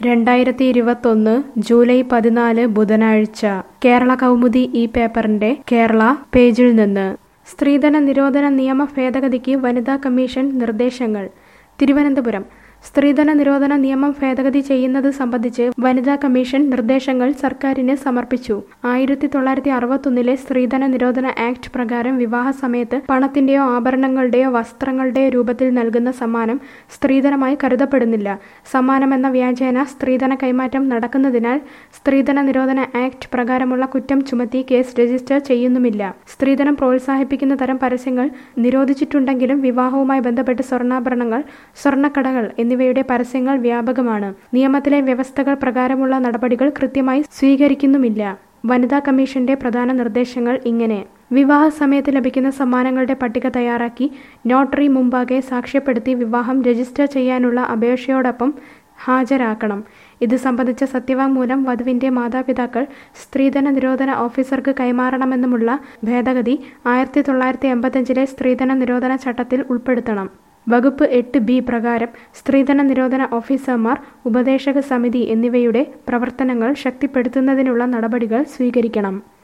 രണ്ടായിരത്തി ഇരുപത്തൊന്ന് ജൂലൈ പതിനാല് ബുധനാഴ്ച കേരള കൗമുദി ഈ പേപ്പറിന്റെ കേരള പേജിൽ നിന്ന് സ്ത്രീധന നിരോധന നിയമ ഭേദഗതിക്ക് വനിതാ കമ്മീഷൻ നിർദ്ദേശങ്ങൾ തിരുവനന്തപുരം സ്ത്രീധന നിരോധന നിയമം ഭേദഗതി ചെയ്യുന്നത് സംബന്ധിച്ച് വനിതാ കമ്മീഷൻ നിർദ്ദേശങ്ങൾ സർക്കാരിന് സമർപ്പിച്ചു ആയിരത്തി തൊള്ളായിരത്തി അറുപത്തൊന്നിലെ സ്ത്രീധന നിരോധന ആക്ട് പ്രകാരം വിവാഹ സമയത്ത് പണത്തിന്റെയോ ആഭരണങ്ങളുടെയോ വസ്ത്രങ്ങളുടെയോ രൂപത്തിൽ നൽകുന്ന സമ്മാനം സ്ത്രീധനമായി കരുതപ്പെടുന്നില്ല സമ്മാനമെന്ന വ്യാജേന സ്ത്രീധന കൈമാറ്റം നടക്കുന്നതിനാൽ സ്ത്രീധന നിരോധന ആക്ട് പ്രകാരമുള്ള കുറ്റം ചുമത്തി കേസ് രജിസ്റ്റർ ചെയ്യുന്നുമില്ല സ്ത്രീധനം പ്രോത്സാഹിപ്പിക്കുന്ന തരം പരസ്യങ്ങൾ നിരോധിച്ചിട്ടുണ്ടെങ്കിലും വിവാഹവുമായി ബന്ധപ്പെട്ട് സ്വർണ്ണാഭരണങ്ങൾ സ്വർണ്ണക്കടകൾ എന്നിവയുടെ പരസ്യങ്ങൾ വ്യാപകമാണ് നിയമത്തിലെ വ്യവസ്ഥകൾ പ്രകാരമുള്ള നടപടികൾ കൃത്യമായി സ്വീകരിക്കുന്നുമില്ല വനിതാ കമ്മീഷന്റെ പ്രധാന നിർദ്ദേശങ്ങൾ ഇങ്ങനെ വിവാഹ സമയത്ത് ലഭിക്കുന്ന സമ്മാനങ്ങളുടെ പട്ടിക തയ്യാറാക്കി നോട്ടറി മുമ്പാകെ സാക്ഷ്യപ്പെടുത്തി വിവാഹം രജിസ്റ്റർ ചെയ്യാനുള്ള അപേക്ഷയോടൊപ്പം ഹാജരാക്കണം ഇത് സംബന്ധിച്ച സത്യവാങ്മൂലം വധുവിന്റെ മാതാപിതാക്കൾ സ്ത്രീധന നിരോധന ഓഫീസർക്ക് കൈമാറണമെന്നുമുള്ള ഭേദഗതി ആയിരത്തി തൊള്ളായിരത്തി എൺപത്തഞ്ചിലെ സ്ത്രീധന നിരോധന ചട്ടത്തിൽ ഉൾപ്പെടുത്തണം വകുപ്പ് എട്ട് ബി പ്രകാരം സ്ത്രീധന നിരോധന ഓഫീസർമാർ ഉപദേശക സമിതി എന്നിവയുടെ പ്രവർത്തനങ്ങൾ ശക്തിപ്പെടുത്തുന്നതിനുള്ള നടപടികൾ സ്വീകരിക്കണം